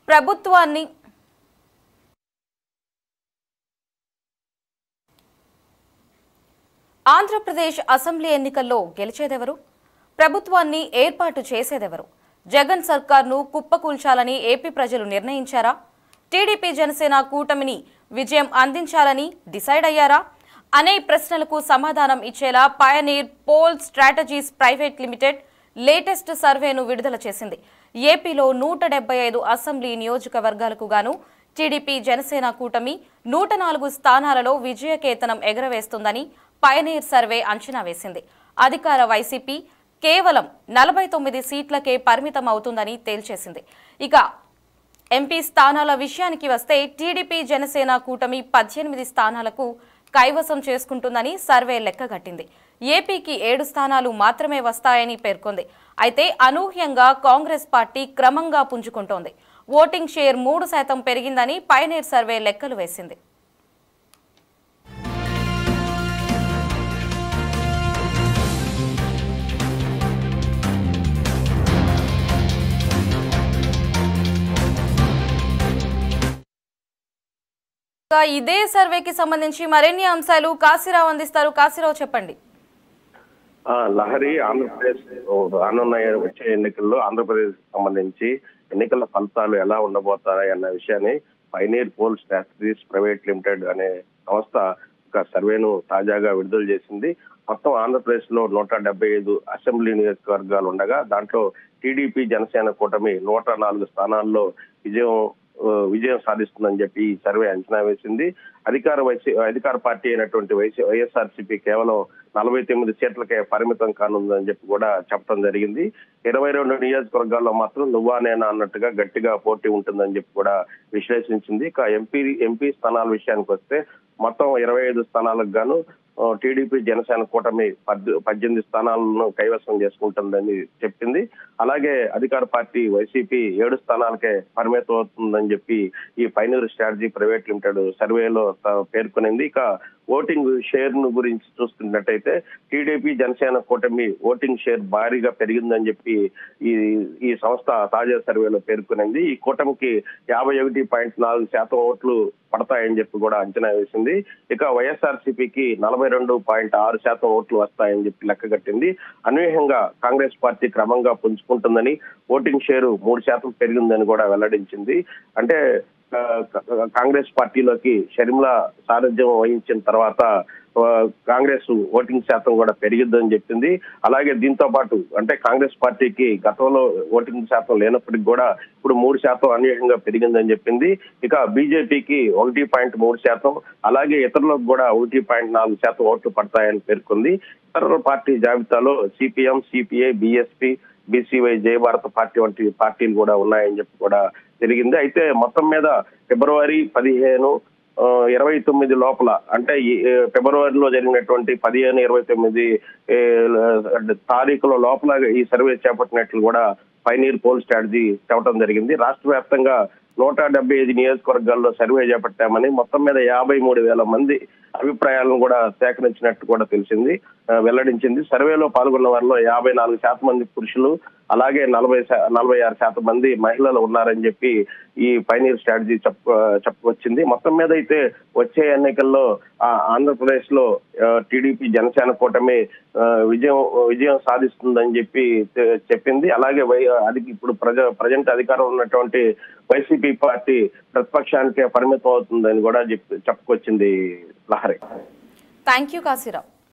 ప్రభుత్వాన్ని ఆంధ్రప్రదేశ్ అసెంబ్లీ ఎన్నికల్లో గెలిచేదెవరు ప్రభుత్వాన్ని ఏర్పాటు చేసేదెవరు జగన్ సర్కార్ను కుప్పకూల్చాలని ఏపీ ప్రజలు నిర్ణయించారా టీడీపీ జనసేన కూటమిని విజయం అందించాలని డిసైడ్ అయ్యారా అనే ప్రశ్నలకు సమాధానం ఇచ్చేలా Pioneer poll strategies private limited latest సర్వేను విడుదల చేసింది ఏపీలో నూట డెబ్బై ఐదు అసెంబ్లీ నియోజకవర్గాలకు గాను టీడీపీ జనసేన కూటమి నూట నాలుగు స్థానాలలో విజయకేతనం ఎగరవేస్తుందని పయనీర్ సర్వే అంచనా వేసింది అధికార వైసీపీ కేవలం నలభై తొమ్మిది సీట్లకే పరిమితం అవుతుందని తేల్చేసింది ఇక ఎంపీ స్థానాల విషయానికి వస్తే టీడీపీ జనసేన కూటమి పద్దెనిమిది స్థానాలకు కైవసం చేసుకుంటుందని సర్వే లెక్కగట్టింది ఏపీకి ఏడు స్థానాలు మాత్రమే వస్తాయని పేర్కొంది అయితే అనూహ్యంగా కాంగ్రెస్ పార్టీ క్రమంగా పుంజుకుంటోంది ఓటింగ్ షేర్ మూడు శాతం పెరిగిందని పయనీర్ సర్వే లెక్కలు వేసింది ఇక ఇదే సర్వేకి సంబంధించి మరిన్ని అంశాలు కాశీరావు అందిస్తారు కాశీరావు చెప్పండి ఆ, లహరి ఆంధ్రప్రదేశ్ ఓ, రానున్న వచ్చే ఎన్నికల్లో ఆంధ్రప్రదేశ్ సంబంధించి ఎన్నికల ఫలితాలు ఎలా ఉండబోతాయి అన్న విషయాన్ని Pioneer poll strategies private limited అనే సంస్థ ఒక సర్వేను తాజాగా విడుదల చేసింది మొత్తం ఆంధ్రప్రదేశ్ లో నూట డెబ్బై ఐదు అసెంబ్లీ నియోజకవర్గాలు ఉండగా దాంట్లో టీడీపీ జనసేన కూటమి నూట నాలుగు స్థానాల్లో విజయం ఆ, విజయం సాధిస్తుందని చెప్పి ఈ సర్వే అంచనా వేసింది అధికార వైసీ అధికార పార్టీ అయినటువంటి వైసీ వైఎస్ఆర్సీపీ కేవలం నలభై తొమ్మిది సీట్లకే పరిమితం కానుందని చెప్పి కూడా చెప్పడం జరిగింది ఇరవై రెండు నియోజకవర్గాల్లో మాత్రం నువ్వా నేనా అన్నట్టుగా గట్టిగా పోటీ ఉంటుందని చెప్పి కూడా విశ్లేషించింది ఇక ఎంపీ ఎంపీ స్థానాల విషయానికి వస్తే మొత్తం ఇరవై ఐదు స్థానాలకు గాను ఆ, టీడీపీ జనసేన కూటమి పద్ పద్దెనిమిది స్థానాలను కైవసం చేసుకుంటుందని చెప్పింది అలాగే అధికార పార్టీ వైసీపీ ఏడు స్థానాలకే పరిమితం అవుతుందని చెప్పి ఈ పైనూరు స్ట్రాటజీ ప్రైవేట్ లిమిటెడ్ సర్వేలో త- పేర్కొనింది ఇక ఓటింగ్ షేర్ ను గురించి చూస్తున్నట్టయితే టీడీపీ జనసేన కూటమి ఓటింగ్ షేర్ భారీగా పెరిగిందని చెప్పి ఈ ఈ సంస్థ తాజా సర్వేలో పేర్కొనింది ఈ కూటమికి యాభై ఒకటి పాయింట్ నాలుగు శాతం ఓట్లు పడతాయని చెప్పి కూడా అంచనా వేసింది ఇక వైఎస్ఆర్సీపీకి నలభై రెండు పాయింట్ ఆరు శాతం ఓట్లు వస్తాయని చెప్పి లెక్క కట్టింది అనూహ్యంగా కాంగ్రెస్ పార్టీ క్రమంగా పుంజుకుంటుందని ఓటింగ్ షేరు మూడు శాతం పెరిగిందని కూడా వెల్లడించింది అంటే ఆ, క- కాంగ్రెస్ పార్టీలోకి షర్మిల సారథ్యం వహించిన తర్వాత ఆ, కాంగ్రెస్ ఓటింగ్ శాతం కూడా పెరిగిద్దని చెప్పింది అలాగే దీంతో పాటు అంటే కాంగ్రెస్ పార్టీకి గతంలో ఓటింగ్ శాతం లేనప్పటికీ కూడా ఇప్పుడు మూడు శాతం అనూహ్యంగా పెరిగిందని చెప్పింది ఇక బీజేపీకి ఒకటి పాయింట్ మూడు శాతం అలాగే ఇతరులకు కూడా ఒకటి పాయింట్ నాలుగు శాతం ఓట్లు పడతాయని పేర్కొంది ఇతర పార్టీ జాబితాలో CPM CPI BSP BCY Jayabharat party వంటి పార్టీలు కూడా ఉన్నాయని చెప్పి కూడా జరిగింది అయితే మొత్తం మీద ఫిబ్రవరి పదిహేను ఆ, ఇరవై తొమ్మిది లోపల అంటే ఈ ఏ, ఫిబ్రవరిలో జరిగినటువంటి పదిహేను ఇరవై తొమ్మిది ఏ, ల- తారీఖుల లోపల ఈ సర్వే చేపట్టినట్లు కూడా పైనీర్ పోల్ స్ట్రాటజీ చెప్పడం జరిగింది రాష్ట్ర వ్యాప్తంగా నూట డెబ్బై ఐదు నియోజకవర్గాల్లో సర్వే చేపట్టామని మొత్తం మీద యాభై మూడు వేల మంది అభిప్రాయాలను కూడా సేకరించినట్టు కూడా తెలిసింది ఆ, వెల్లడించింది సర్వేలో పాల్గొన్న వారిలో యాభై నాలుగు శాతం మంది పురుషులు అలాగే నలభై శా- నలభై ఆరు శాతం మంది మహిళలు ఉన్నారని చెప్పి ఈ పైనీర్ స్ట్రాటజీ చెప్ప చెప్పుకొచ్చింది మొత్తం మీద అయితే వచ్చే ఎన్నికల్లో ఆ, ఆంధ్రప్రదేశ్ లో టీడీపీ జనసేన కూటమి ఆ, విజయం విజయం సాధిస్తుందని చెప్పి చె- చెప్పింది అలాగే వై అది ఇప్పుడు ప్రజ ప్రజెంట్ అధికారం ఉన్నటువంటి వైసీపీ పార్టీ ప్రతిపక్షానికే పరిమితం అవుతుందని కూడా చెప్పి చెప్పుకొచ్చింది లహరి థ్యాంక్ యూ కాశీరావు